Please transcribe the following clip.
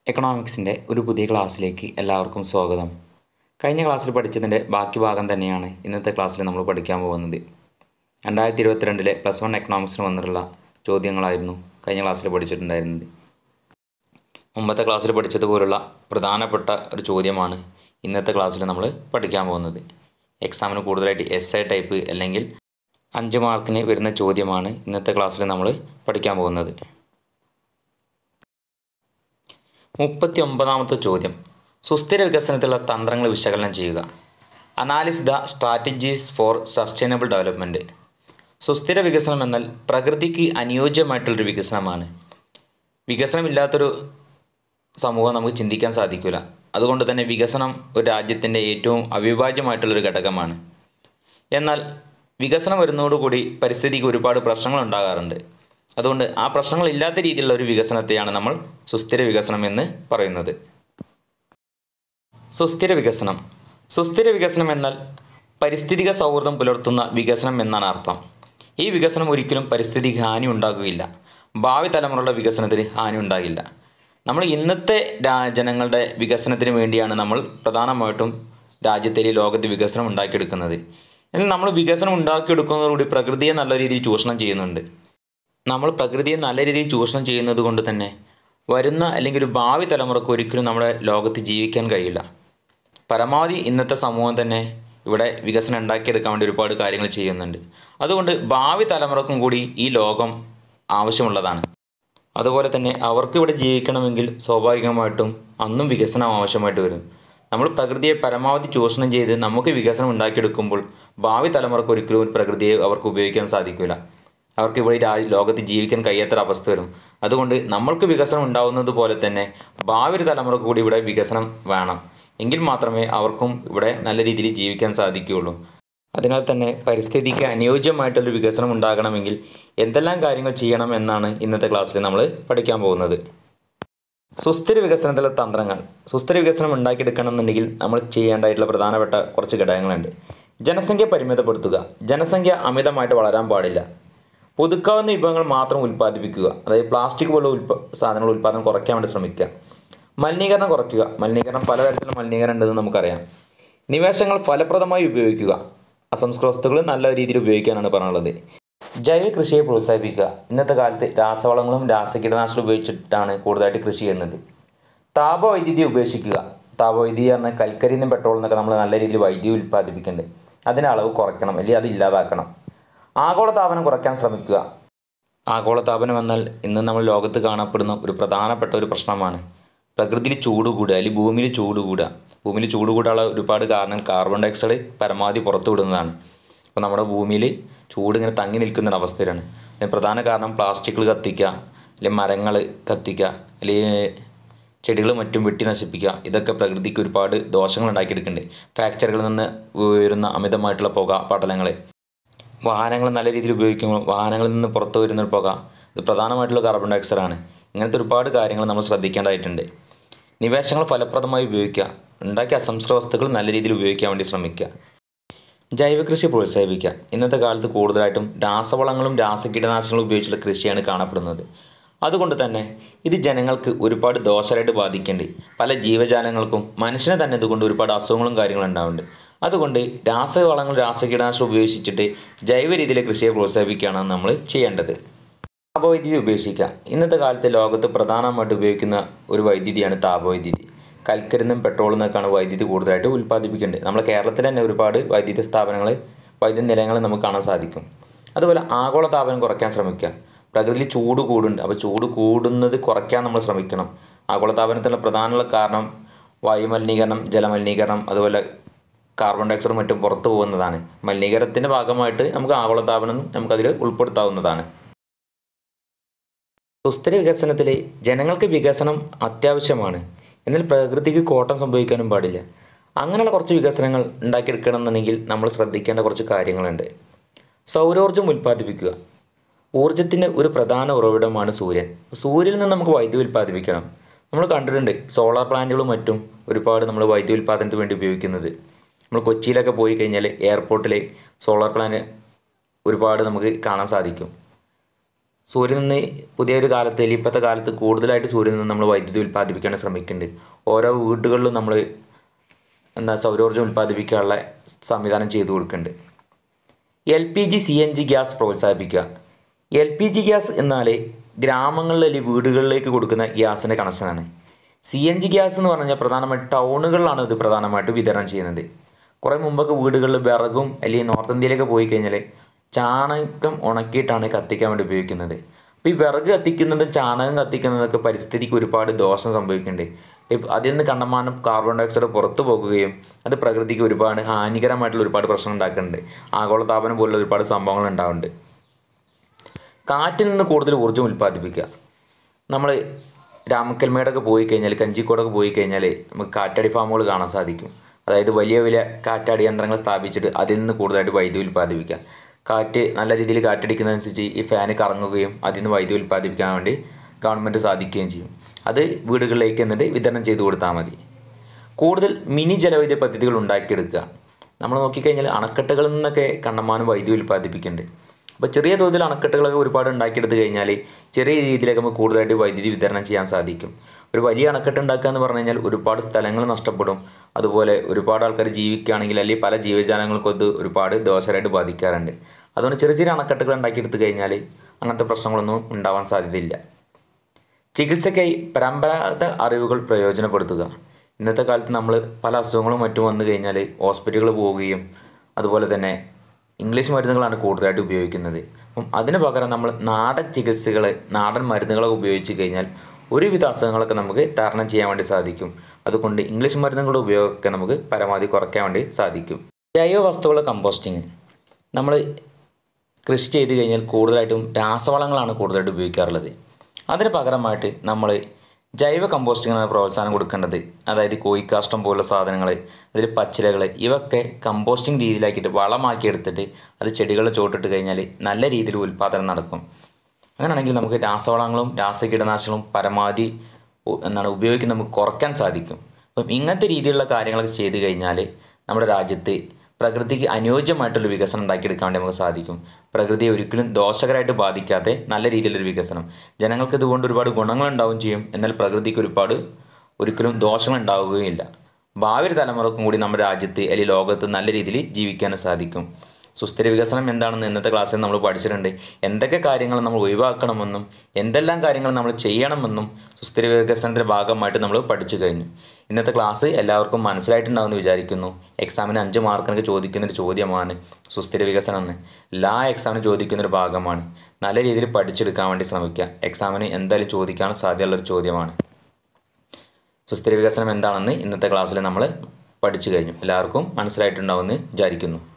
എക്കണോമിക്സിൻ്റെ ഒരു പുതിയ ക്ലാസ്സിലേക്ക് എല്ലാവർക്കും സ്വാഗതം കഴിഞ്ഞ ക്ലാസ്സിൽ പഠിച്ചതിൻ്റെ ബാക്കി ഭാഗം തന്നെയാണ് ഇന്നത്തെ ക്ലാസ്സിൽ നമ്മൾ പഠിക്കാൻ പോകുന്നത് രണ്ടായിരത്തി ഇരുപത്തിരണ്ടിലെ പ്ലസ് വൺ എക്കണോമിക്സിന് വന്നിട്ടുള്ള ചോദ്യങ്ങളായിരുന്നു കഴിഞ്ഞ ക്ലാസ്സിൽ പഠിച്ചിട്ടുണ്ടായിരുന്നത് മുമ്പത്തെ ക്ലാസ്സിൽ പഠിച്ചതുപോലുള്ള പ്രധാനപ്പെട്ട ഒരു ചോദ്യമാണ് ഇന്നത്തെ ക്ലാസ്സിൽ നമ്മൾ പഠിക്കാൻ പോകുന്നത് എക്സാമിന് കൂടുതലായിട്ട് എസ് ഐ ടൈപ്പ് അല്ലെങ്കിൽ അഞ്ച് മാർക്കിന് വരുന്ന ചോദ്യമാണ് ഇന്നത്തെ ക്ലാസ്സിൽ നമ്മൾ പഠിക്കാൻ പോകുന്നത് മുപ്പത്തി ഒമ്പതാമത്തെ ചോദ്യം സുസ്ഥിര വികസനത്തിലുള്ള തന്ത്രങ്ങൾ വിശകലനം ചെയ്യുക analyse the strategies for sustainable development സുസ്ഥിര വികസനം എന്നാൽ പ്രകൃതിക്ക് അനുയോജ്യമായിട്ടുള്ളൊരു വികസനമാണ് വികസനമില്ലാത്തൊരു സമൂഹം നമുക്ക് ചിന്തിക്കാൻ സാധിക്കില്ല അതുകൊണ്ട് തന്നെ വികസനം ഒരു രാജ്യത്തിൻ്റെ ഏറ്റവും അവിഭാജ്യമായിട്ടുള്ളൊരു ഘടകമാണ് എന്നാൽ വികസനം വരുന്നതോടുകൂടി പരിസ്ഥിതിക്ക് ഒരുപാട് പ്രശ്നങ്ങൾ ഉണ്ടാകാറുണ്ട് അതുകൊണ്ട് ആ പ്രശ്നങ്ങളില്ലാത്ത രീതിയിലുള്ള ഒരു വികസനത്തെയാണ് നമ്മൾ സുസ്ഥിര വികസനം എന്ന് പറയുന്നത് സുസ്ഥിര വികസനം സുസ്ഥിര വികസനം എന്നാൽ പരിസ്ഥിതിക സൗഹൃദം പുലർത്തുന്ന വികസനം എന്നാണ് അർത്ഥം ഈ വികസനം ഒരിക്കലും പരിസ്ഥിതിക്ക് ഹാനി ഉണ്ടാകുകയില്ല ഭാവി തലമുറയുടെ വികസനത്തിന് ഹാനി ഉണ്ടാകില്ല നമ്മൾ ഇന്നത്തെ രാ- ജനങ്ങളുടെ വികസനത്തിന് വേണ്ടിയാണ് നമ്മൾ പ്രധാനമായിട്ടും രാജ്യത്തിലെ ലോകത്ത് വികസനം ഉണ്ടാക്കിയെടുക്കുന്നത് എന്നാൽ നമ്മൾ വികസനം ഉണ്ടാക്കിയെടുക്കുന്നതോടുകൂടി പ്രകൃതിയെ നല്ല രീതിയിൽ ചൂഷണം ചെയ്യുന്നുണ്ട് നമ്മൾ പ്രകൃതിയെ നല്ല രീതിയിൽ ചൂഷണം ചെയ്യുന്നത് കൊണ്ട് തന്നെ വരുന്ന അല്ലെങ്കിൽ ഒരു ഭാവി തലമുറക്ക് ഒരിക്കലും നമ്മുടെ ലോകത്ത് ജീവിക്കാൻ കഴിയില്ല പരമാവധി ഇന്നത്തെ സമൂഹം തന്നെ ഇവിടെ വികസനം ഉണ്ടാക്കിയെടുക്കാൻ വേണ്ടി ഒരുപാട് കാര്യങ്ങൾ ചെയ്യുന്നുണ്ട് അതുകൊണ്ട് ഭാവി തലമുറക്കും കൂടി ഈ ലോകം ആവശ്യമുള്ളതാണ് അതുപോലെ തന്നെ അവർക്ക് ഇവിടെ ജീവിക്കണമെങ്കിൽ സ്വാഭാവികമായിട്ടും അന്നും വികസനം ആവശ്യമായിട്ട് വരും നമ്മൾ പ്രകൃതിയെ പരമാവധി ചൂഷണം ചെയ്ത് നമുക്ക് വികസനം ഉണ്ടാക്കിയെടുക്കുമ്പോൾ ഭാവി തലമുറക്ക് ഒരിക്കലും ഒരു പ്രകൃതിയെ അവർക്ക് ഉപയോഗിക്കാൻ സാധിക്കില്ല അവർക്ക് ഇവിടെ രാ ലോകത്ത് ജീവിക്കാൻ കഴിയാത്തൊരവസ്ഥ വരും അതുകൊണ്ട് നമ്മൾക്ക് വികസനം ഉണ്ടാവുന്നത് പോലെ തന്നെ ഭാവി ഒരു തലമുറക്ക് കൂടി ഇവിടെ വികസനം വേണം എങ്കിൽ മാത്രമേ അവർക്കും ഇവിടെ നല്ല രീതിയിൽ ജീവിക്കാൻ സാധിക്കുകയുള്ളൂ അതിനാൽ തന്നെ പരിസ്ഥിതിക്ക് അനുയോജ്യമായിട്ടുള്ള വികസനം ഉണ്ടാകണമെങ്കിൽ എന്തെല്ലാം കാര്യങ്ങൾ ചെയ്യണം എന്നാണ് ഇന്നത്തെ ക്ലാസ്സിൽ നമ്മൾ പഠിക്കാൻ പോകുന്നത് സുസ്ഥിര വികസനത്തിലെ തന്ത്രങ്ങൾ സുസ്ഥിര വികസനം ഉണ്ടാക്കിയെടുക്കണമെന്നുണ്ടെങ്കിൽ നമ്മൾ ചെയ്യേണ്ടതായിട്ടുള്ള പ്രധാനപ്പെട്ട കുറച്ച് ഘടകങ്ങളുണ്ട് ജനസംഖ്യ പരിമിതപ്പെടുത്തുക ജനസംഖ്യ അമിതമായിട്ട് വളരാൻ പാടില്ല പുതുക്കാവുന്ന വിഭവങ്ങൾ മാത്രം ഉൽപ്പാദിപ്പിക്കുക അതായത് പ്ലാസ്റ്റിക് പോലുള്ള ഉൽപ്പ സാധനങ്ങൾ ഉൽപ്പാദനം കുറയ്ക്കാൻ വേണ്ടി ശ്രമിക്കുക മലിനീകരണം കുറയ്ക്കുക മലിനീകരണം പലതരത്തിലുള്ള മലിനീകരണം ഉണ്ടെന്ന് നമുക്കറിയാം നിവേശങ്ങൾ ഫലപ്രദമായി ഉപയോഗിക്കുക അസംസ്കൃത വസ്തുക്കൾ നല്ല രീതിയിൽ ഉപയോഗിക്കാനാണ് പറഞ്ഞുള്ളത് ജൈവ കൃഷിയെ പ്രോത്സാഹിപ്പിക്കുക ഇന്നത്തെ കാലത്ത് രാസവളങ്ങളും രാസകീടനാശികളും ഉപയോഗിച്ചിട്ടാണ് കൂടുതലായിട്ട് കൃഷി ചെയ്യുന്നത് താപവൈദ്യുതി ഉപേക്ഷിക്കുക താപവൈദ്യുതി പറഞ്ഞാൽ കൽക്കരിയിൽ നിന്നും പെട്രോളിൽ നിന്നൊക്കെ നമ്മൾ നല്ല രീതിയിൽ വൈദ്യുതി ഉൽപ്പാദിപ്പിക്കുന്നുണ്ട് അതിൻ്റെ അളവ് കുറയ്ക്കണം അല്ലെങ്കിൽ അത് ഇല്ലാതാക്കണം ആഗോളതാപനം കുറയ്ക്കാൻ ശ്രമിക്കുക ആഗോളതാപനം എന്നാൽ ഇന്ന് നമ്മൾ ലോകത്ത് കാണപ്പെടുന്ന ഒരു പ്രധാനപ്പെട്ട ഒരു പ്രശ്നമാണ് പ്രകൃതിയിൽ ചൂട് കൂടുക അല്ലെങ്കിൽ ഭൂമിയിൽ ചൂട് കൂടുക ഭൂമിയിൽ ചൂട് കൂടാനുള്ള ഒരുപാട് കാരണം കാർബൺ ഡൈ ഓക്സൈഡ് പരമാവധി പുറത്തു വിടുന്നതാണ് അപ്പോൾ നമ്മുടെ ഭൂമിയിൽ ചൂട് ഇങ്ങനെ തങ്ങി നിൽക്കുന്ന ഒരു അവസ്ഥയിലാണ് അതിന് പ്രധാന കാരണം പ്ലാസ്റ്റിക്കുകൾ കത്തിക്കുക അല്ലെങ്കിൽ മരങ്ങൾ കത്തിക്കുക അല്ലെങ്കിൽ ചെടികൾ മറ്റും വെട്ടി നശിപ്പിക്കുക ഇതൊക്കെ പ്രകൃതിക്ക് ഒരുപാട് ദോഷങ്ങൾ ഉണ്ടാക്കിയെടുക്കുന്നുണ്ട് ഫാക്ടറികളിൽ നിന്ന് ഉയരുന്ന അമിതമായിട്ടുള്ള പുക പടലങ്ങൾ വാഹനങ്ങൾ നല്ല രീതിയിൽ ഉപയോഗിക്കുമ്പോൾ വാഹനങ്ങളിൽ നിന്ന് പുറത്തു വരുന്ന ഒരു പുക ഇത് പ്രധാനമായിട്ടുള്ള കാർബൺ ഡൈ ഓക്സൈഡ് ആണ് ഇങ്ങനത്തെ ഒരുപാട് കാര്യങ്ങൾ നമ്മൾ ശ്രദ്ധിക്കേണ്ടതായിട്ടുണ്ട് നിവേശങ്ങൾ ഫലപ്രദമായി ഉപയോഗിക്കുക ഉണ്ടാക്കിയ അസംസ്കൃത വസ്തുക്കൾ നല്ല രീതിയിൽ ഉപയോഗിക്കാൻ വേണ്ടി ശ്രമിക്കുക ജൈവകൃഷി പ്രോത്സാഹിപ്പിക്കുക ഇന്നത്തെ കാലത്ത് കൂടുതലായിട്ടും രാസവളങ്ങളും രാസകീടനാശിനികളും ഉപയോഗിച്ചുള്ള കൃഷിയാണ് കാണപ്പെടുന്നത് അതുകൊണ്ട് തന്നെ ഇത് ജനങ്ങൾക്ക് ഒരുപാട് ദോഷമായിട്ട് ബാധിക്കുന്നുണ്ട് പല ജീവജാലങ്ങൾക്കും മനുഷ്യനെ തന്നെ ഇതുകൊണ്ട് ഒരുപാട് അസുഖങ്ങളും കാര്യങ്ങളും ഉണ്ടാവുന്നുണ്ട് അതുകൊണ്ട് രാസവളങ്ങൾ രാസകീടനാശിനികൾ ഉപയോഗിച്ചിട്ട് ജൈവ രീതിയിലെ കൃഷിയെ പ്രോത്സാഹിപ്പിക്കുകയാണ് നമ്മൾ ചെയ്യേണ്ടത് താപവൈദ്യുതി ഉപേക്ഷിക്കുക ഇന്നത്തെ കാലത്ത് ലോകത്ത് പ്രധാനമായിട്ട് ഉപയോഗിക്കുന്ന ഒരു വൈദ്യുതിയാണ് താപവൈദ്യുതി കൽക്കരിൽ നിന്നും പെട്രോളിൽ നിന്നൊക്കെയാണ് വൈദ്യുതി കൂടുതലായിട്ട് ഉൽപ്പാദിപ്പിക്കേണ്ടത് നമ്മുടെ കേരളത്തിൽ തന്നെ ഒരുപാട് വൈദ്യുതി സ്ഥാപനങ്ങൾ വൈദ്യുതി നിലയങ്ങൾ നമുക്ക് കാണാൻ സാധിക്കും അതുപോലെ ആഗോള താപനം കുറയ്ക്കാൻ ശ്രമിക്കുക പ്രകൃതിയിൽ ചൂട് കൂടുന്നുണ്ട് അപ്പോൾ ചൂട് കൂടുന്നത് കുറയ്ക്കാൻ നമ്മൾ ശ്രമിക്കണം ആഗോളതാപനത്തിനുള്ള പ്രധാനമുള്ള കാരണം വായുമലിനീകരണം ജലമലിനീകരണം അതുപോലെ കാർബൺ ഡൈ ഓക്സൈഡ് മറ്റും പുറത്തു പോകുന്നതാണ് മലിനീകരണത്തിൻ്റെ ഭാഗമായിട്ട് നമുക്ക് ആഗോളതാപനം നമുക്കതിൽ ഉൾപ്പെടുത്താവുന്നതാണ് സുസ്ഥിര വികസനത്തിൽ ജനങ്ങൾക്ക് വികസനം അത്യാവശ്യമാണ് എന്നാൽ പ്രകൃതിക്ക് കോട്ടം സംഭവിക്കാനും പാടില്ല അങ്ങനെയുള്ള കുറച്ച് വികസനങ്ങൾ ഉണ്ടാക്കിയെടുക്കണം എന്നുണ്ടെങ്കിൽ നമ്മൾ ശ്രദ്ധിക്കേണ്ട കുറച്ച് കാര്യങ്ങളുണ്ട് സൗരോർജ്ജം ഉൽപ്പാദിപ്പിക്കുക ഊർജത്തിൻ്റെ ഒരു പ്രധാന ഉറവിടമാണ് സൂര്യൻ സൂര്യനിൽ നിന്ന് നമുക്ക് വൈദ്യുതി ഉൽപ്പാദിപ്പിക്കണം നമ്മൾ കണ്ടിട്ടുണ്ട് സോളാർ പ്ലാന്റുകളും മറ്റും ഒരുപാട് നമ്മൾ വൈദ്യുതി ഉൽപ്പാദനത്തിന് വേണ്ടി ഉപയോഗിക്കുന്നത് നമ്മൾ കൊച്ചിയിലൊക്കെ പോയി കഴിഞ്ഞാൽ എയർപോർട്ടിൽ സോളാർ പ്ലാന്റ് ഒരുപാട് നമുക്ക് കാണാൻ സാധിക്കും സൂര്യനിൽ നിന്ന് പുതിയൊരു കാലത്ത് അല്ലെങ്കിൽ ഇപ്പോഴത്തെ കാലത്ത് കൂടുതലായിട്ട് സൂര്യനിൽ നിന്ന് നമ്മൾ വൈദ്യുതി ഉൽപ്പാദിപ്പിക്കാൻ ശ്രമിക്കുന്നുണ്ട് ഓരോ വീടുകളിലും നമ്മൾ എന്താ സൗരോർജ്ജം ഉൽപ്പാദിപ്പിക്കാനുള്ള സംവിധാനം ചെയ്തു കൊടുക്കുന്നുണ്ട് L P G C N G gas പ്രോത്സാഹിപ്പിക്കുക എൽ പി ജി ഗ്യാസ് എന്നാൽ ഗ്രാമങ്ങളിൽ അല്ലെങ്കിൽ വീടുകളിലേക്ക് കൊടുക്കുന്ന ഗ്യാസിൻ്റെ കണക്ഷനാണ് സി എൻ ജി ഗ്യാസ് എന്ന് പറഞ്ഞാൽ പ്രധാനമായിട്ട് ടൗണുകളിലാണ് ഇത് പ്രധാനമായിട്ട് വിതരണം ചെയ്യുന്നത് കുറേ മുമ്പൊക്കെ വീടുകളിൽ വിറകും അല്ലെങ്കിൽ നോർത്ത് ഇന്ത്യയിലൊക്കെ പോയി കഴിഞ്ഞാൽ ചാണകം ഉണക്കിയിട്ടാണ് കത്തിക്കാൻ വേണ്ടി ഉപയോഗിക്കുന്നത് അപ്പോൾ ഈ വിറക് കത്തിക്കുന്നതും ചാണകം കത്തിക്കുന്നതൊക്കെ പരിസ്ഥിതിക്ക് ഒരുപാട് ദോഷം സംഭവിക്കുന്നുണ്ട് ഇപ്പ- അതിൽ നിന്ന് കണ്ടമാനം കാർബൺ ഡയോക്സൈഡ് പുറത്തു പോകുകയും അത് പ്രകൃതിക്ക് ഒരുപാട് ഹാനികരമായിട്ടുള്ള ഒരുപാട് പ്രശ്നം ഉണ്ടാക്കുന്നുണ്ട് ആഗോളതാപനം പോലുള്ള ഒരുപാട് സംഭവങ്ങൾ ഉണ്ടാവുന്നുണ്ട് കാറ്റിൽ നിന്ന് കൂടുതൽ ഊർജ്ജം ഉൽപ്പാദിപ്പിക്കുക നമ്മൾ രാമക്കൽമേടൊക്കെ പോയി കഴിഞ്ഞാൽ കഞ്ചിക്കോടൊക്കെ പോയി കഴിഞ്ഞാൽ നമുക്ക് കാറ്റാടി ഫാമുകൾ കാണാൻ സാധിക്കും അതായത് വലിയ വലിയ കാറ്റാടി യന്ത്രങ്ങൾ സ്ഥാപിച്ചിട്ട് അതിൽ നിന്ന് കൂടുതലായിട്ട് വൈദ്യുതി ഉൽപ്പാദിപ്പിക്കുക കാറ്റ് നല്ല രീതിയിൽ കാറ്റടിക്കുന്നതനുസരിച്ച് ഈ ഫാന് കറങ്ങുകയും അതിൽ നിന്ന് വൈദ്യുതി ഉൽപ്പാദിപ്പിക്കാൻ വേണ്ടി ഗവൺമെൻറ് സാധിക്കുകയും ചെയ്യും അത് വീടുകളിലേക്ക് എന്നിട്ട് വിതരണം ചെയ്ത് കൊടുത്താൽ മതി കൂടുതൽ മിനി ജലവൈദ്യുത പദ്ധതികൾ ഉണ്ടാക്കിയെടുക്കുക നമ്മൾ നോക്കിക്കഴിഞ്ഞാൽ അണക്കെട്ടുകളിൽ നിന്നൊക്കെ കണ്ടമാനം വൈദ്യുതി ഉൽപ്പാദിപ്പിക്കുന്നുണ്ട് അപ്പോൾ ചെറിയ തോതിൽ അണക്കെട്ടുകളൊക്കെ ഒരുപാട് ഉണ്ടാക്കിയെടുത്ത് കഴിഞ്ഞാൽ ചെറിയ രീതിയിലൊക്കെ നമുക്ക് കൂടുതലായിട്ട് വൈദ്യുതി വിതരണം ചെയ്യാൻ സാധിക്കും ഒരു വലിയ അണക്കെട്ട് ഉണ്ടാക്കുക എന്ന് പറഞ്ഞു കഴിഞ്ഞാൽ ഒരുപാട് സ്ഥലങ്ങൾ നഷ്ടപ്പെടും അതുപോലെ ഒരുപാട് ആൾക്കാർ ജീവിക്കുകയാണെങ്കിൽ അല്ലെങ്കിൽ പല ജീവജാലങ്ങൾക്കും അത് ഒരുപാട് ദോഷകരമായിട്ട് ബാധിക്കാറുണ്ട് അതുകൊണ്ട് ചെറിയ ചെറിയ അണക്കെട്ടുകൾ ഉണ്ടാക്കിയെടുത്ത് കഴിഞ്ഞാൽ അങ്ങനത്തെ പ്രശ്നങ്ങളൊന്നും ഉണ്ടാവാൻ സാധ്യതയില്ല ചികിത്സയ്ക്കായി പരമ്പരാഗത അറിവുകൾ പ്രയോജനപ്പെടുത്തുക ഇന്നത്തെ കാലത്ത് നമ്മൾ പല അസുഖങ്ങളും മറ്റും വന്നു കഴിഞ്ഞാൽ ഹോസ്പിറ്റലുകൾ പോവുകയും അതുപോലെ തന്നെ ഇംഗ്ലീഷ് മരുന്നുകളാണ് കൂടുതലായിട്ട് ഉപയോഗിക്കുന്നത് അപ്പം അതിന് പകരം നമ്മൾ നാടൻ ചികിത്സകൾ നാടൻ മരുന്നുകളൊക്കെ ഉപയോഗിച്ച് കഴിഞ്ഞാൽ ഒരുവിധ അസുഖങ്ങളൊക്കെ നമുക്ക് തരണം ചെയ്യാൻ വേണ്ടി സാധിക്കും അതുകൊണ്ട് ഇംഗ്ലീഷ് മരുന്നുകളുടെ ഉപയോഗമൊക്കെ നമുക്ക് പരമാവധി കുറയ്ക്കാൻ വേണ്ടി സാധിക്കും ജൈവ വസ്തുക്കളുടെ കമ്പോസ്റ്റിങ് നമ്മൾ കൃഷി ചെയ്ത് കഴിഞ്ഞാൽ കൂടുതലായിട്ടും രാസവളങ്ങളാണ് കൂടുതലായിട്ട് ഉപയോഗിക്കാറുള്ളത് അതിന് പകരമായിട്ട് നമ്മൾ ജൈവ കമ്പോസ്റ്റിങ്ങിനാണ് പ്രോത്സാഹനം കൊടുക്കേണ്ടത് അതായത് കോഴിക്കാഷ്ടം പോലുള്ള സാധനങ്ങൾ അതിൽ പച്ചിലകൾ ഇവയൊക്കെ കമ്പോസ്റ്റിംഗ് രീതിയിലാക്കിയിട്ട് വളമാക്കി എടുത്തിട്ട് അത് ചെടികളുടെ ചോട്ടിട്ട് കഴിഞ്ഞാൽ നല്ല രീതിയിൽ ഉൽപ്പാദനം നടക്കും അങ്ങനെയാണെങ്കിൽ നമുക്ക് രാസവളങ്ങളും രാസകീടനാശിനികളും പരമാവധി ഉ- എന്താണ് ഉപയോഗിക്കുന്നത് നമുക്ക് കുറയ്ക്കാൻ സാധിക്കും അപ്പം ഇങ്ങനത്തെ രീതിയിലുള്ള കാര്യങ്ങളൊക്കെ ചെയ്ത് കഴിഞ്ഞാൽ നമ്മുടെ രാജ്യത്ത് പ്രകൃതിക്ക് അനുയോജ്യമായിട്ടുള്ള വികസനം ഉണ്ടാക്കിയെടുക്കാൻ വേണ്ടി നമുക്ക് സാധിക്കും പ്രകൃതിയെ ഒരിക്കലും ദോഷകരമായിട്ട് ബാധിക്കാതെ നല്ല രീതിയിലൊരു വികസനം ജനങ്ങൾക്ക് ഇതുകൊണ്ട് ഒരുപാട് ഗുണങ്ങൾ ഉണ്ടാവുകയും ചെയ്യും എന്നാൽ പ്രകൃതിക്ക് ഒരുപാട് ഒരിക്കലും ദോഷങ്ങൾ ഉണ്ടാവുകയില്ല ഭാവി തലമുറക്കും കൂടി നമ്മുടെ രാജ്യത്ത് അല്ലെങ്കിൽ ലോകത്ത് നല്ല രീതിയിൽ ജീവിക്കാനും സാധിക്കും സുസ്ഥിര വികസനം എന്താണെന്ന് ഇന്നത്തെ ക്ലാസ്സിൽ നമ്മൾ പഠിച്ചിട്ടുണ്ട് എന്തൊക്കെ കാര്യങ്ങൾ നമ്മൾ ഒഴിവാക്കണമെന്നും എന്തെല്ലാം കാര്യങ്ങൾ നമ്മൾ ചെയ്യണമെന്നും സുസ്ഥിര വികസനത്തിൻ്റെ ഭാഗമായിട്ട് നമ്മൾ പഠിച്ചു കഴിഞ്ഞു ഇന്നത്തെ ക്ലാസ് എല്ലാവർക്കും മനസ്സിലായിട്ടുണ്ടാവുമെന്ന് വിചാരിക്കുന്നു എക്സാമിന് അഞ്ച് മാർക്കിനൊക്കെ ചോദിക്കുന്നൊരു ചോദ്യമാണ് സുസ്ഥിര വികസനം എന്ന് എല്ലാ എക്സാമിനും ചോദിക്കുന്നൊരു ഭാഗമാണ് നല്ല രീതിയിൽ പഠിച്ചെടുക്കാൻ വേണ്ടി ശ്രമിക്കുക എക്സാമിന് എന്തായാലും ചോദിക്കാൻ സാധ്യതയുള്ളൊരു ചോദ്യമാണ് സുസ്ഥിര വികസനം എന്താണെന്ന് ഇന്നത്തെ ക്ലാസ്സിൽ നമ്മൾ പഠിച്ചു കഴിഞ്ഞു എല്ലാവർക്കും മനസ്സിലായിട്ടുണ്ടാവുമെന്ന് വിചാരിക്കുന്നു